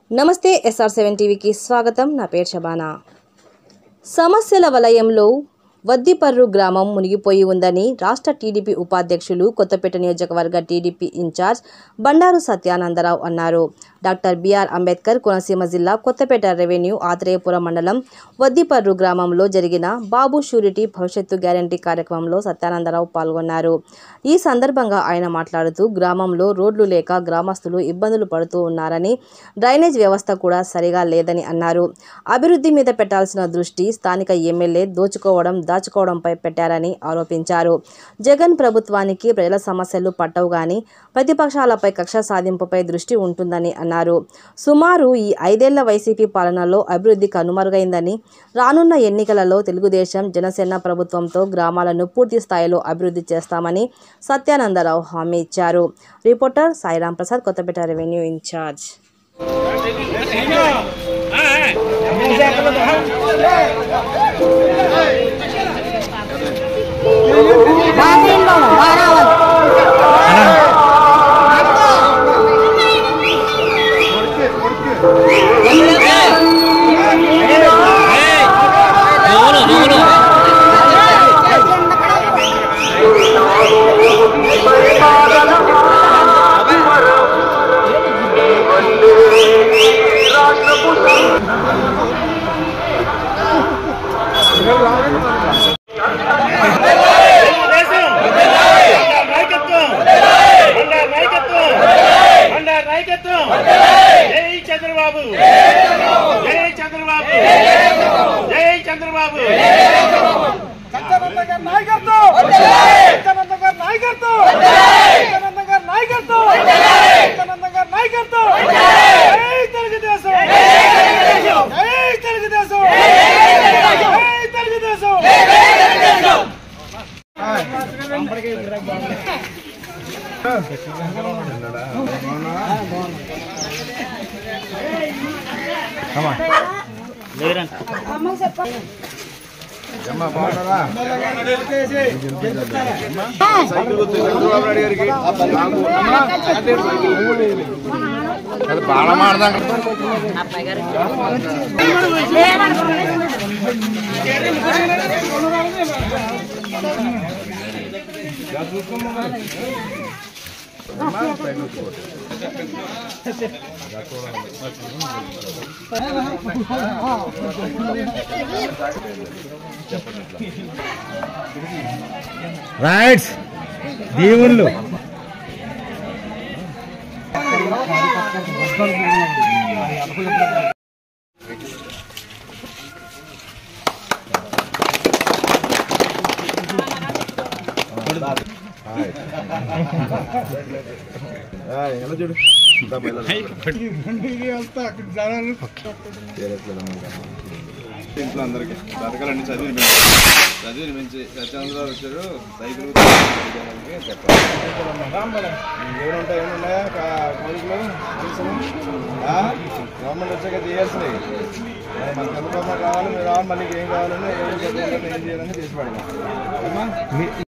నమస్తే SR seven టీవీకి స్వాగతం నా పేరు శబానా సమస్యల వలయంలో వద్దిపర్రు గ్రామం మునిగిపోయి ఉందని రాష్ట్ర టీడీపీ ఉపాధ్యక్షులు కొత్తపేట నియోజకవర్గ టీడీపీ ఇన్ఛార్జ్ బండారు సత్యానందరావు అన్నారు డాక్టర్ బిఆర్ అంబేద్కర్ కోనసీమ జిల్లా కొత్తపేట రెవెన్యూ ఆత్రేయపురం మండలం వద్దిపర్రు గ్రామంలో జరిగిన బాబు షూరిటీ భవిష్యత్తు గ్యారంటీ కార్యక్రమంలో సత్యానందరావు పాల్గొన్నారు ఈ సందర్భంగా ఆయన మాట్లాడుతూ గ్రామంలో రోడ్లు లేక గ్రామస్తులు ఇబ్బందులు పడుతూ ఉన్నారని డ్రైనేజ్ వ్యవస్థ కూడా సరిగా లేదని అన్నారు అభివృద్ధి మీద పెట్టాల్సిన దృష్టి స్థానిక ఎమ్మెల్యే దోచుకోవడం దాచుకోవడంపై పెట్టారని ఆరోపించారు జగన్ ప్రభుత్వానికి ప్రజల సమస్యలు పట్టవు గాని ప్రతిపక్షాలపై కక్ష సాధింపుపై దృష్టి ఉంటుందని అన్నారు సుమారు ఈ ఐదేళ్ల వైసీపీ పాలనలో అభివృద్ధి కనుమరుగైందని రానున్న ఎన్నికలలో తెలుగుదేశం జనసేన ప్రభుత్వంతో గ్రామాలను పూర్తి స్థాయిలో అభివృద్ధి చేస్తామని సత్యానందరావు హామీ ఇచ్చారు reporter Sairam Prasad Kothapeta revenue incharge Telugu Desam Bandaru నాయకత్వం బండారు నాయకత్వం బండారు నాయకత్వం జై చంద్రబాబు జై చంద్రబాబు జై చంద్రబాబు సత్యానంద గారి నాయకత్వం సత్యానంద గారి నాయకత్వం సత్యానంద గారి నాయకత్వం సత్యానంద గారి నాయకత్వం జై తెలుగుదేశం జై తెలుగుదేశం జై తెలుగుదేశం రైట్స్ దేవుళ్ళు ఇంట్లో అందరికి బతకాలని చదివి చదివిని పెంచి సత్యానందరావు వచ్చారు సైకిల్ గుర్తుకి చెప్పాలి ఏముంటా ఏమున్నాయా కోరికలు గవర్నమెంట్ వచ్చాక చేయాల్సినవి మనకి ఎంత కావాలి మీరు రావాలి మనకి ఏం కావాలని ఏం చదవాలని ఏం చేయాలని చేసి పడదాం